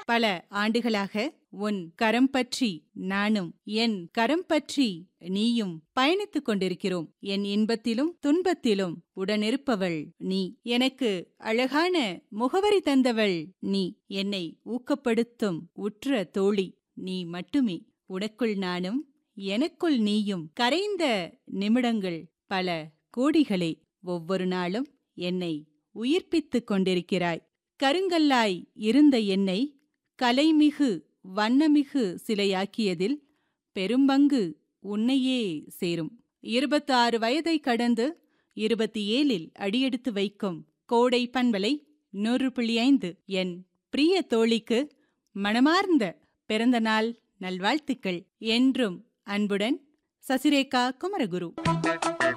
பல ஆண்டுகளாக உன் கரம் பற்றி நானும் என் கரம் பற்றி நீயும் பயணித்துக் கொண்டிருக்கிறோம் என் இன்பத்திலும் துன்பத்திலும் உடனிருப்பவள் நீ எனக்கு அழகான முகவரி தந்தவள் நீ என்னை ஊக்கப்படுத்தும் உற்ற தோழி நீ மட்டுமே உனக்குள் நானும் எனக்குள் நீயும் கரைந்த நிமிடங்கள் பல கோடிகளே ஒவ்வொரு நாளும் என்னை உயிர்ப்பித்துக் கொண்டிருக்கிறாய் கருங்கல்லாய் இருந்த என்னை கலைமிகு வண்ணமிகு சிலையாக்கியதில் பெரும்பங்கு உன்னையே சேரும் இருபத்தாறு வயதை கடந்து இருபத்தி ஏழில் அடியெடுத்து வைக்கும் கோடை பண்பலை நூறு புள்ளி ஐந்து என் பிரிய தோழிக்கு மனமார்ந்த பிறந்த நாள் நல்வாழ்த்துக்கள் என்றும் அன்புடன் சசிரேகா குமரகுரு